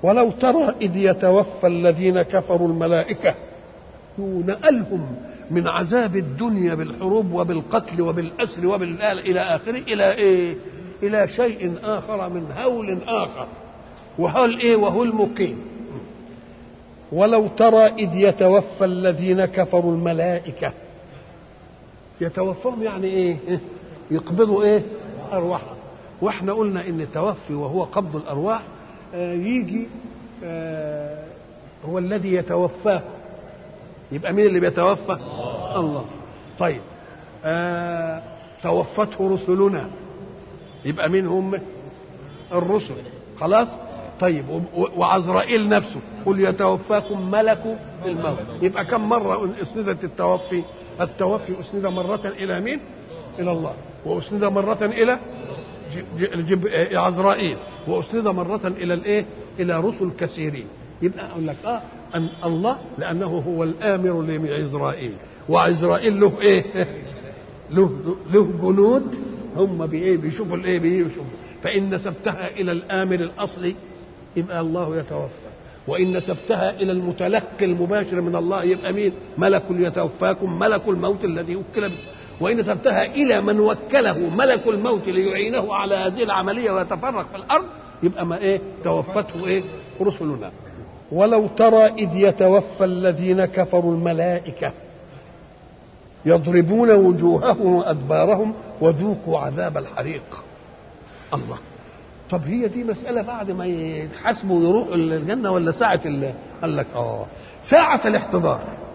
ولو ترى إذ يتوفى الذين كفروا الملائكة نقلهم من عذاب الدنيا بالحروب وبالقتل وبالأسر وبالآل إلى آخره إلى إيه؟ إلى شيء آخر من هول آخر وهول إيه وهو المقيم ولو ترى إذ يتوفى الذين كفروا الملائكة يتوفاهم يعني إيه يقبضوا إيه أرواحهم واحنا قلنا ان التوفي وهو قبض الارواح آه يجي آه هو الذي يتوفاه يبقى مين اللي بيتوفى الله طيب آه توفته رسلنا يبقى مين هم الرسل خلاص طيب وعزرائيل نفسه قل يتوفاكم ملك الموت يبقى كم مرة اسندت التوفي التوفي اسند مرة الى مين الى الله واسند مرة الى جب عزرائيل واسند مره الى الايه؟ الى رسل كثيرين يبقى اقول لك اه أن الله لانه هو الامر لعزرائيل وعزرائيل له ايه؟ له له جنود هم بايه؟ بيشوفوا الايه؟ بيشوفوا فان نسبتها الى الامر الاصلي يبقى الله يتوفى وان نسبتها الى المتلقي المباشر من الله يبقى مين؟ ملك يتوفاكم ملك الموت الذي وكل به وإن نسبتها إلى من وكله ملك الموت ليعينه على هذه العملية ويتفرق في الأرض يبقى ما إيه توفته إيه رسلنا ولو ترى إذ يتوفى الذين كفروا الملائكة يضربون وجوههم وأدبارهم وذوقوا عذاب الحريق الله طب هي دي مسألة بعد ما يتحاسبوا ويروحوا الجنة ولا ساعة اللي قال لك آه ساعة الاحتضار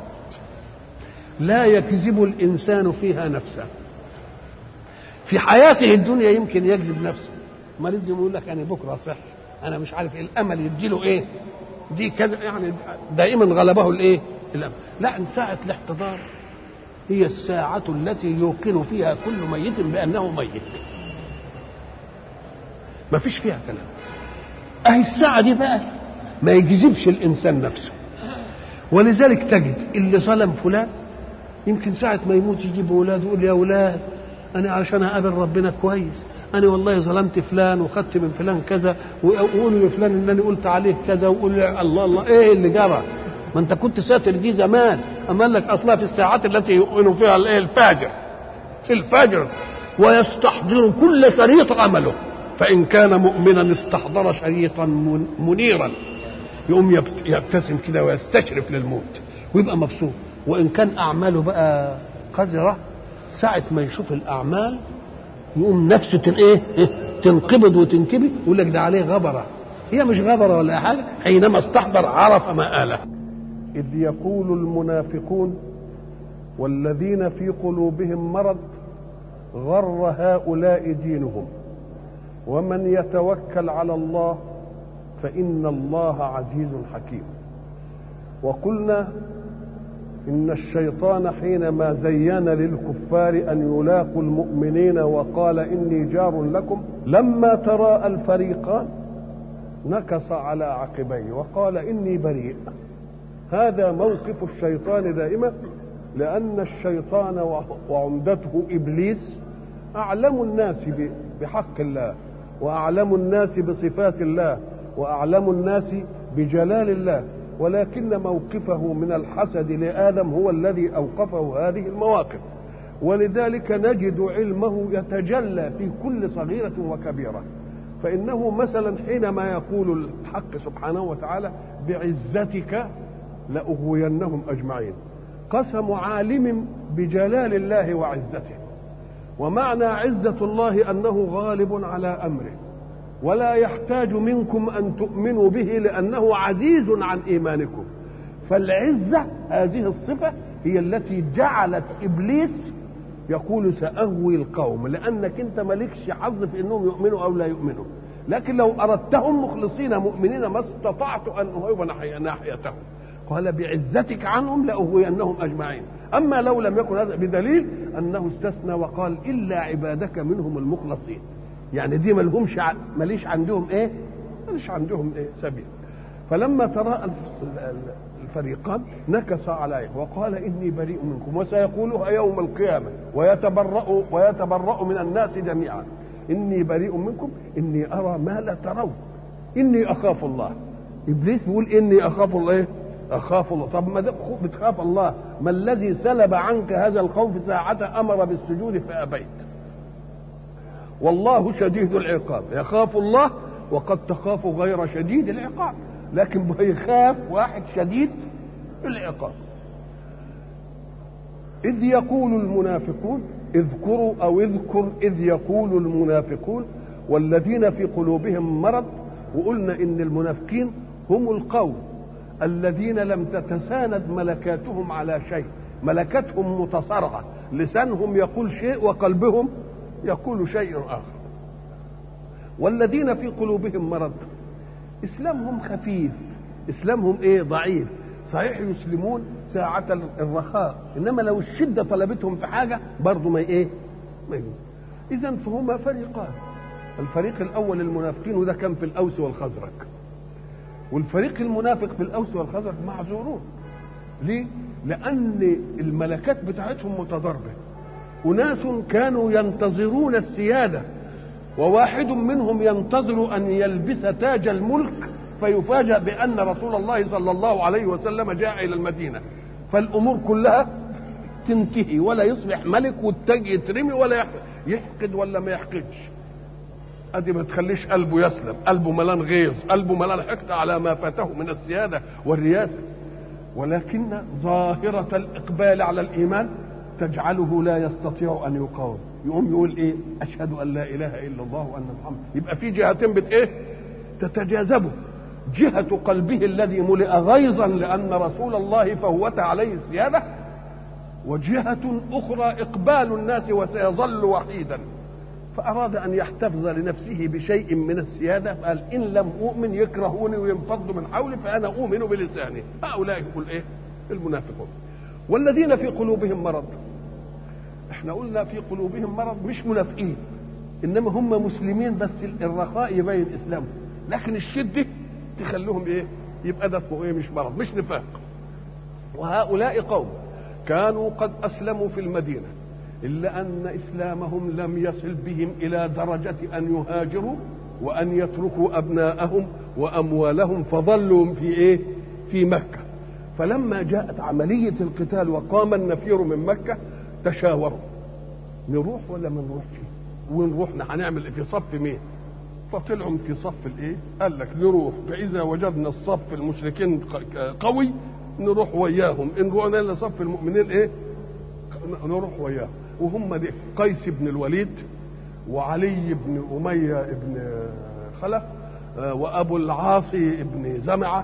لا يكذب الانسان فيها نفسه في حياته الدنيا يمكن يكذب نفسه مريض يقول لك انا بكره صح انا مش عارف ايه الامل يديله ايه دي كذا يعني دائما غلبه الايه الامل لا ساعه الاحتضار هي الساعة التي يوقن فيها كل ميت بأنه ميت ما فيش فيها كلام أهي الساعة دي بقى ما يجذبش الإنسان نفسه ولذلك تجد اللي ظلم فلان يمكن ساعة ما يموت يجيب أولاد يقول يا أولاد أنا علشان أقابل ربنا كويس أنا والله ظلمت فلان وخدت من فلان كذا وقولوا لفلان إن أنا قلت عليه كذا وقول الله الله إيه اللي جرى؟ ما أنت كنت ساتر دي زمان أما قال لك أصلها في الساعات التي يؤمن فيها الإيه الفاجر في الفجر ويستحضر كل شريط عمله فإن كان مؤمنا استحضر شريطا منيرا يقوم يبتسم كده ويستشرف للموت ويبقى مبسوط وان كان اعماله بقى قذره ساعه ما يشوف الاعمال يقوم نفسه ايه تنقبض وتنكبي يقول لك ده عليه غبره هي مش غبره ولا حاجه حينما استحضر عرف مآله اذ يقول المنافقون والذين في قلوبهم مرض غر هؤلاء دينهم ومن يتوكل على الله فإن الله عزيز حكيم وقلنا إن الشيطان حينما زين للكفار أن يلاقوا المؤمنين وقال إني جار لكم لما تراءى الفريقان نكص على عقبيه وقال إني بريء هذا موقف الشيطان دائما لأن الشيطان وعمدته إبليس أعلم الناس بحق الله وأعلم الناس بصفات الله وأعلم الناس بجلال الله ولكن موقفه من الحسد لآدم هو الذي أوقفه هذه المواقف ولذلك نجد علمه يتجلى في كل صغيرة وكبيرة فإنه مثلا حينما يقول الحق سبحانه وتعالى بعزتك لأغوينهم أجمعين قسم عالم بجلال الله وعزته ومعنى عزة الله أنه غالب على أمره ولا يحتاج منكم أن تؤمنوا به لأنه عزيز عن إيمانكم فالعزة هذه الصفة هي التي جعلت إبليس يقول سأهوي القوم لأنك أنت مالكش حظ في أنهم يؤمنوا أو لا يؤمنوا لكن لو أردتهم مخلصين مؤمنين ما استطعت أن أهوب ناحيتهم قال بعزتك عنهم لأهوينهم أجمعين أما لو لم يكن هذا بدليل أنه استثنى وقال إلا عبادك منهم المخلصين يعني دي ملهمش ماليش عندهم ايه ماليش عندهم ايه سبيل فلما تراءى الفريقان نكص عليه وقال اني بريء منكم وسيقولها يوم القيامه ويتبرأ ويتبرأ من الناس جميعا اني بريء منكم اني ارى ما لا ترون اني اخاف الله ابليس بيقول اني اخاف الله ايه اخاف الله طب ما دام بتخاف الله ما الذي سلب عنك هذا الخوف ساعة امر بالسجود فابيت والله شديد العقاب يخاف الله وقد تخاف غير شديد العقاب لكن بيخاف واحد شديد العقاب إذ يقول المنافقون اذكروا أو اذكر إذ يقول المنافقون والذين في قلوبهم مرض وقلنا إن المنافقين هم القوم الذين لم تتساند ملكاتهم على شيء ملكتهم متصارعة لسانهم يقول شيء وقلبهم يقول شيء آخر والذين في قلوبهم مرض إسلامهم خفيف إسلامهم إيه ضعيف صحيح يسلمون ساعة الرخاء إنما لو الشدة طلبتهم في حاجة برضه ما إيه ما إذا فهما فريقان الفريق الأول المنافقين وده كان في الأوس والخزرج والفريق المنافق في الأوس والخزرج معذورون ليه؟ لأن الملكات بتاعتهم متضاربة أناس كانوا ينتظرون السيادة وواحد منهم ينتظر أن يلبس تاج الملك فيفاجأ بأن رسول الله صلى الله عليه وسلم جاء إلى المدينة فالأمور كلها تنتهي ولا يصبح ملك والتاج يترمي ولا يحقد ولا ما يحقدش ادي ما تخليش قلبه يسلم قلبه ملان غيظ قلبه ملان حقد على ما فاته من السيادة والرياسة ولكن ظاهرة الإقبال على الإيمان تجعله لا يستطيع أن يقاوم يقوم يقول إيه أشهد أن لا إله إلا الله وأن محمد يبقى في جهتين بت إيه تتجاذبه جهة قلبه الذي ملئ غيظا لأن رسول الله فوت عليه السيادة وجهة أخرى إقبال الناس وسيظل وحيدا فأراد أن يحتفظ لنفسه بشيء من السيادة قال إن لم أؤمن يكرهوني وينفضوا من حولي فأنا أؤمن بلساني هؤلاء يقول إيه المنافقون والذين في قلوبهم مرض احنا قلنا في قلوبهم مرض مش منافقين انما هم مسلمين بس الرخاء يبين اسلامهم لكن الشده تخليهم ايه يبقى ده اسمه ايه مش مرض مش نفاق وهؤلاء قوم كانوا قد اسلموا في المدينه الا ان اسلامهم لم يصل بهم الى درجه ان يهاجروا وان يتركوا ابناءهم واموالهم فظلوا في ايه في مكه فلما جاءت عمليه القتال وقام النفير من مكه تشاوروا نروح ولا ما نروحش ونروح هنعمل في صف مين فطلعوا في صف الايه قال لك نروح فاذا وجدنا الصف المشركين قوي نروح وياهم ان رحنا صف المؤمنين ايه نروح وياهم وهم دي قيس بن الوليد وعلي بن اميه بن خلف وابو العاصي بن زمعه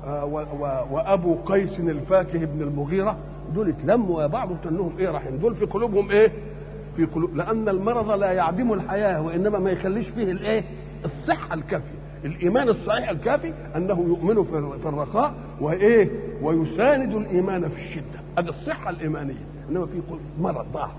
وابو قيس الفاكه بن المغيره دول اتلموا يا بعض وتنهم ايه رايحين دول في قلوبهم ايه في قلوب لان المرض لا يعدم الحياه وانما ما يخليش فيه الايه الصحه الكافيه الايمان الصحيح الكافي انه يؤمن في الرخاء وايه ويساند الايمان في الشده هذه الصحه الايمانيه انما في مرض ضعف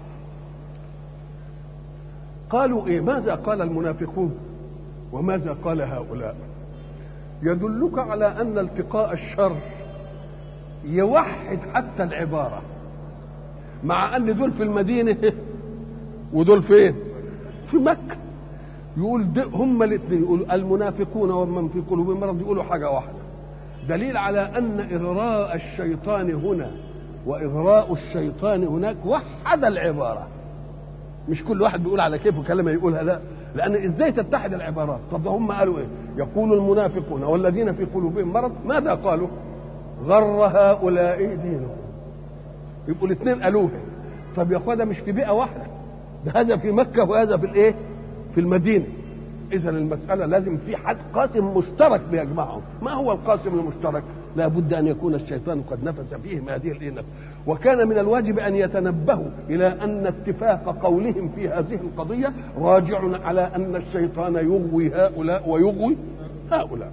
قالوا ايه ماذا قال المنافقون وماذا قال هؤلاء يدلك على ان التقاء الشر يوحد حتى العباره مع ان دول في المدينه ودول فين في مكه يقول هم الاثنين يقول المنافقون ومن في قلوبهم مرض يقولوا حاجه واحده دليل على ان اغراء الشيطان هنا واغراء الشيطان هناك وحد العباره مش كل واحد بيقول على كيفه كلمه يقولها لا لان ازاي تتحد العبارات طب ده هم قالوا ايه يقول المنافقون والذين في قلوبهم مرض ماذا قالوا غر هؤلاء دينهم يبقوا الاثنين قالوها طب يا اخويا ده مش في بيئه واحده ده هذا في مكه وهذا في الايه في المدينه اذا المساله لازم في حد قاسم مشترك بيجمعهم ما هو القاسم المشترك لا بد ان يكون الشيطان قد نفس فيهم هذه الانف وكان من الواجب ان يتنبهوا الى ان اتفاق قولهم في هذه القضيه راجع على ان الشيطان يغوي هؤلاء ويغوي هؤلاء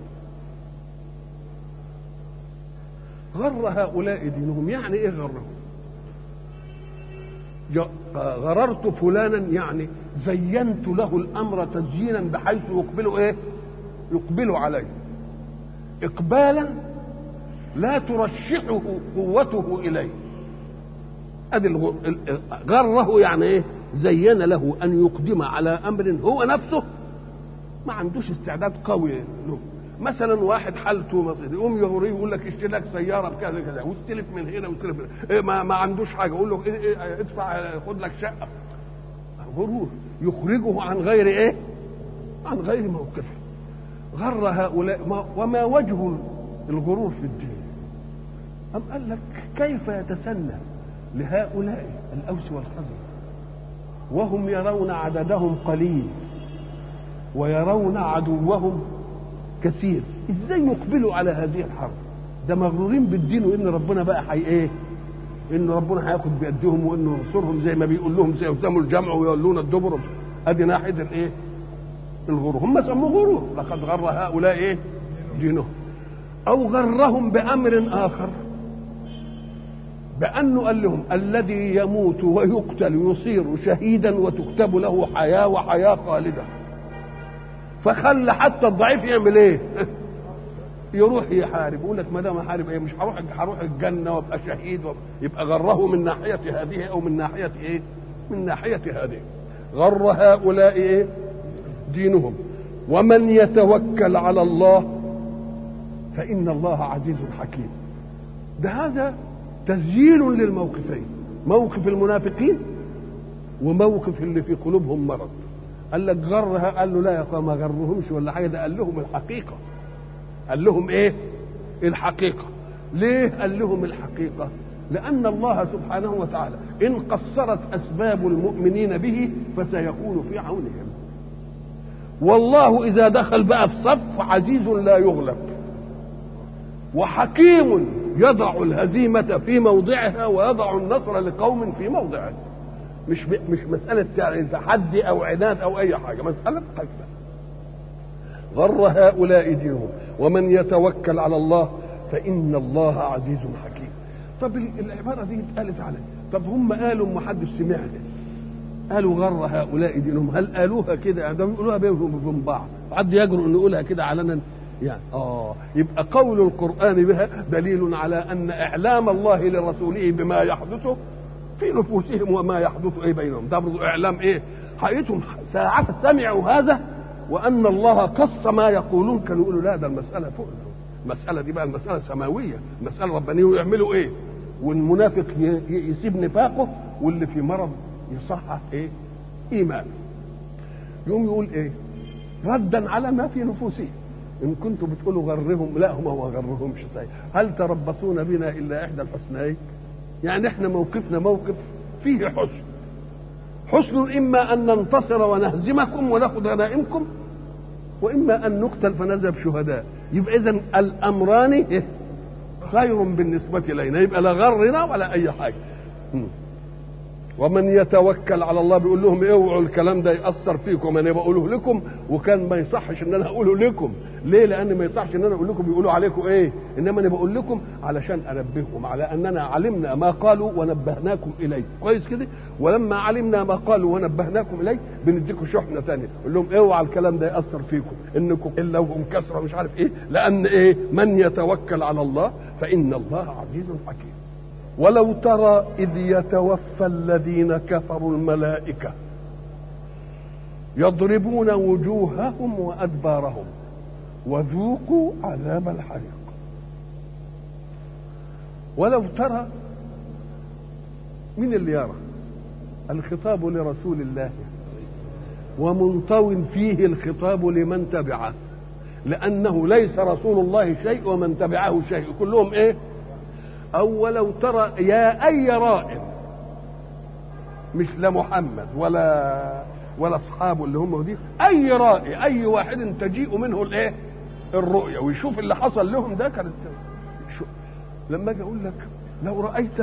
غر هؤلاء دينهم يعني ايه غرهم غررت فلانا يعني زينت له الامر تزيينا بحيث يقبل ايه يقبل عليه اقبالا لا ترشحه قوته اليه ادي غره يعني ايه زين له ان يقدم على امر هو نفسه ما عندوش استعداد قوي له مثلا واحد حالته مصير يقوم يغريه يقول لك اشتري لك سياره بكذا كذا واستلف من هنا واستلف من هنا إيه ما, ما عندوش حاجه يقول له إيه إيه ادفع خد لك شقه غرور يخرجه عن غير ايه؟ عن غير موقفه غر هؤلاء ما وما وجه الغرور في الدين أم قال لك كيف يتسنى لهؤلاء الأوس والخزرج وهم يرون عددهم قليل ويرون عدوهم كثير ازاي يقبلوا على هذه الحرب ده مغرورين بالدين وان ربنا بقى حي ايه ان ربنا هياخد بيدهم وانه ينصرهم زي ما بيقول لهم سيهزموا الجمع ويولون الدبر ادي ناحيه الايه الغرور هم سموه غرور لقد غر هؤلاء ايه دينهم او غرهم بامر اخر بانه قال لهم الذي يموت ويقتل يصير شهيدا وتكتب له حياه وحياه خالده فخلى حتى الضعيف يعمل ايه يروح يحارب يقول لك ما دام احارب ايه مش هروح هروح الجنه وابقى شهيد يبقى غره من ناحيه هذه او من ناحيه ايه من ناحيه هذه غر هؤلاء ايه دينهم ومن يتوكل على الله فان الله عزيز حكيم ده هذا تسجيل للموقفين موقف المنافقين وموقف اللي في قلوبهم مرض قال لك غرها قال له لا يا اخوان ما غرهمش ولا حاجه ده قال لهم الحقيقه قال لهم ايه الحقيقه ليه قال لهم الحقيقه لان الله سبحانه وتعالى ان قصرت اسباب المؤمنين به فسيكون في عونهم والله اذا دخل بقى في صف عزيز لا يغلب وحكيم يضع الهزيمه في موضعها ويضع النصر لقوم في موضعه مش مش مسألة يعني تحدي أو عناد أو أي حاجة مسألة حكمة غر هؤلاء دينهم ومن يتوكل على الله فإن الله عزيز حكيم طب العبارة دي اتقالت عليه طب هم قالوا ما حدش سمعها قالوا غر هؤلاء دينهم هل قالوها كده يعني ده بيقولوها بينهم وبين بعض حد يجرؤ انه يقولها كده علنا يعني اه يبقى قول القرآن بها دليل على أن إعلام الله لرسوله بما يحدث في نفوسهم وما يحدث ايه بينهم ده برضو اعلام ايه حقيقتهم ساعات سمعوا هذا وان الله قص ما يقولون كانوا يقولوا لا ده المساله فوق المساله دي بقى المساله سماويه المساله ربانيه ويعملوا ايه والمنافق يسيب نفاقه واللي في مرض يصحح ايه ايمانه يقوم يقول ايه ردا على ما في نفوسهم ان كنتم بتقولوا غرهم لا هم ما غرهمش صحيح هل تربصون بنا الا احدى الحسنيين يعني احنا موقفنا موقف فيه حسن حسن اما ان ننتصر ونهزمكم وناخذ غنائمكم واما ان نقتل فنذهب شهداء يبقى اذا الامران خير بالنسبه الينا يبقى لا غرنا ولا اي حاجه ومن يتوكل على الله بيقول لهم اوعوا الكلام ده ياثر فيكم انا بقوله لكم وكان ما يصحش ان انا اقوله لكم ليه لان ما يصحش ان انا اقول لكم بيقولوا عليكم ايه انما انا بقول لكم علشان انبهكم على اننا علمنا ما قالوا ونبهناكم اليه كويس كده ولما علمنا ما قالوا ونبهناكم اليه بنديكم شحنه ثانيه نقول لهم اوعى الكلام ده ياثر فيكم انكم الا وهم كسره مش عارف ايه لان ايه من يتوكل على الله فان الله عزيز حكيم ولو ترى اذ يتوفى الذين كفروا الملائكه يضربون وجوههم وادبارهم وذوقوا عذاب الحريق ولو ترى من اللي يرى الخطاب لرسول الله ومنطو فيه الخطاب لمن تبعه لأنه ليس رسول الله شيء ومن تبعه شيء كلهم إيه أو ولو ترى يا أي رائد مش لا محمد ولا ولا أصحابه اللي هم دي أي رائي أي واحد تجيء منه الإيه الرؤية ويشوف اللي حصل لهم ده كانت شو لما أجي أقول لك لو رأيت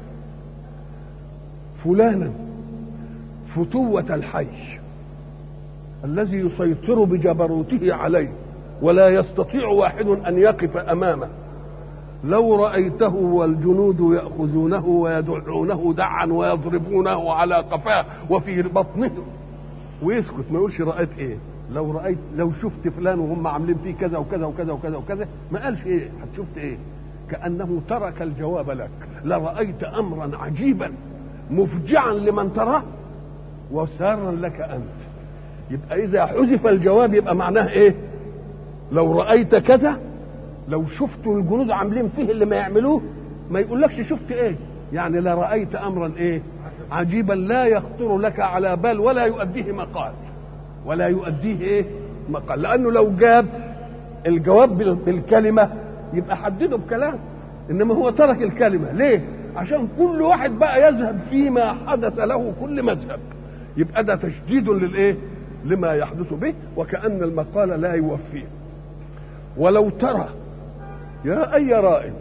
فلانا فتوة الحي الذي يسيطر بجبروته عليه ولا يستطيع واحد أن يقف أمامه لو رأيته والجنود يأخذونه ويدعونه دعا ويضربونه على قفاه وفي بطنه ويسكت ما يقولش رأيت ايه لو رأيت لو شفت فلان وهم عاملين فيه كذا وكذا وكذا وكذا وكذا ما قالش ايه شفت ايه كأنه ترك الجواب لك لرأيت أمرا عجيبا مفجعا لمن تراه وسارا لك أنت يبقى إذا حذف الجواب يبقى معناه إيه لو رايت كذا لو شفت الجنود عاملين فيه اللي ما يعملوه ما يقولكش شفت ايه يعني لرايت امرا ايه عجيبا لا يخطر لك على بال ولا يؤديه مقال ولا يؤديه ايه مقال لانه لو جاب الجواب بالكلمه يبقى حدده بكلام انما هو ترك الكلمه ليه عشان كل واحد بقى يذهب فيما حدث له كل مذهب يبقى ده تشديد للايه لما يحدث به وكأن المقال لا يوفيه ولو ترى يا أي رائد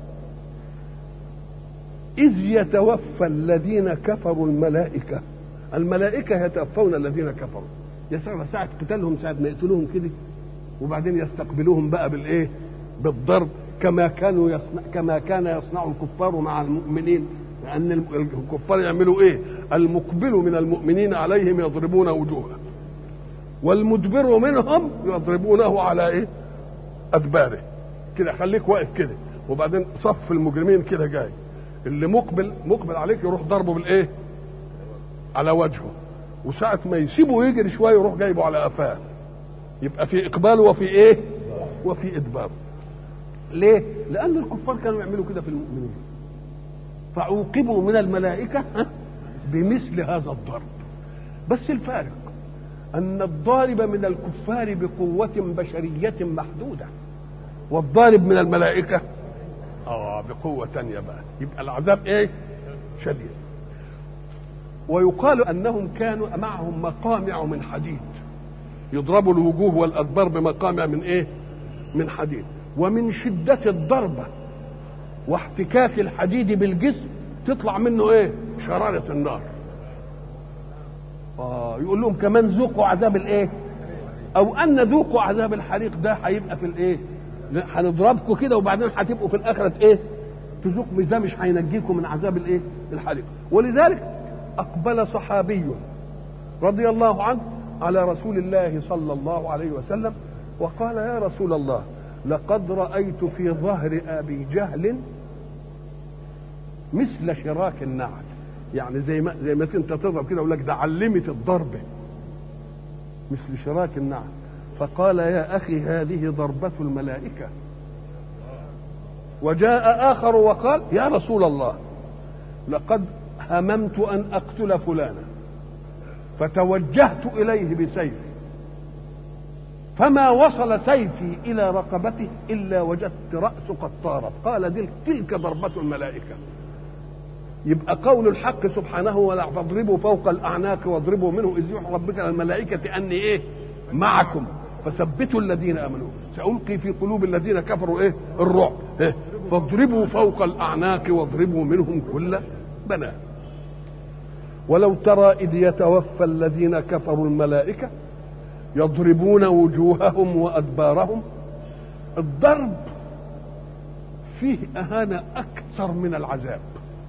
إذ يتوفى الذين كفروا الملائكة الملائكة يتوفون الذين كفروا يا ساعة ساعة قتالهم ساعة ما يقتلوهم كده وبعدين يستقبلوهم بقى بالإيه بالضرب كما كانوا يصنع كما كان يصنع الكفار مع المؤمنين لأن الكفار يعملوا إيه المقبل من المؤمنين عليهم يضربون وجوههم والمدبر منهم يضربونه على ايه ادباره كده خليك واقف كده وبعدين صف المجرمين كده جاي اللي مقبل مقبل عليك يروح ضربه بالايه على وجهه وساعة ما يسيبه يجري شوية يروح جايبه على قفاه يبقى في إقبال وفي إيه؟ وفي إدبار. ليه؟ لأن الكفار كانوا يعملوا كده في المؤمنين. فعوقبوا من الملائكة بمثل هذا الضرب. بس الفارق أن الضارب من الكفار بقوة بشرية محدودة والضارب من الملائكة آه بقوة تانية بقى يبقى العذاب إيه؟ شديد ويقال أنهم كانوا معهم مقامع من حديد يضربوا الوجوه والأدبار بمقامع من إيه؟ من حديد ومن شدة الضربة واحتكاك الحديد بالجسم تطلع منه إيه؟ شرارة النار اه يقول لهم كمان ذوقوا عذاب الايه او ان ذوقوا عذاب الحريق ده هيبقى في الايه هنضربكم كده وبعدين هتبقوا في الاخره ايه تذوق ده مش هينجيكم من عذاب الايه الحريق ولذلك اقبل صحابي رضي الله عنه على رسول الله صلى الله عليه وسلم وقال يا رسول الله لقد رايت في ظهر ابي جهل مثل شراك النعل يعني زي ما زي ما انت تضرب كده يقول لك ده علمت الضربه مثل شراك النعل فقال يا اخي هذه ضربه الملائكه وجاء اخر وقال يا رسول الله لقد هممت ان اقتل فلانا فتوجهت اليه بسيفي فما وصل سيفي الى رقبته الا وجدت راسه قد طارت قال تلك ضربه الملائكه يبقى قول الحق سبحانه ولا فاضربوا فوق الاعناق واضربوا منه اذ يوحي ربك للملائكه اني ايه معكم فثبتوا الذين امنوا سالقي في قلوب الذين كفروا ايه الرعب إيه؟ فاضربوا فوق الاعناق واضربوا منهم كل بنان ولو ترى اذ يتوفى الذين كفروا الملائكه يضربون وجوههم وادبارهم الضرب فيه اهانه اكثر من العذاب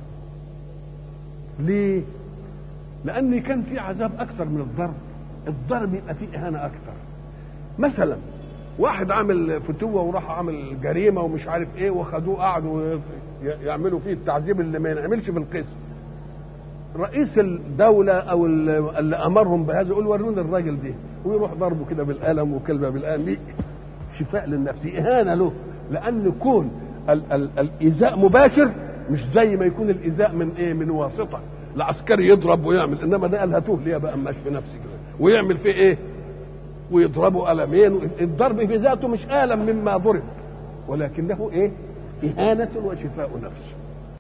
ليه؟ لأن كان في عذاب أكثر من الضرب الضرب يبقى فيه إهانة أكثر مثلا واحد عامل فتوة وراح عامل جريمة ومش عارف إيه وخدوه قعدوا يعملوا فيه التعذيب اللي ما ينعملش في القسم رئيس الدولة أو اللي أمرهم بهذا يقول وروني الراجل ده ويروح ضربه كده بالقلم وكلمة بالقلم دي شفاء للنفس إهانة له لأن كون ال- ال- الإيذاء مباشر مش زي ما يكون الايذاء من ايه من واسطه العسكري يضرب ويعمل انما ده قال هاتوه ليه بقى ماشي في نفسي كده ويعمل فيه ايه ويضربه قلمين الضرب في ذاته مش الم مما ضرب ولكنه ايه اهانه وشفاء نفس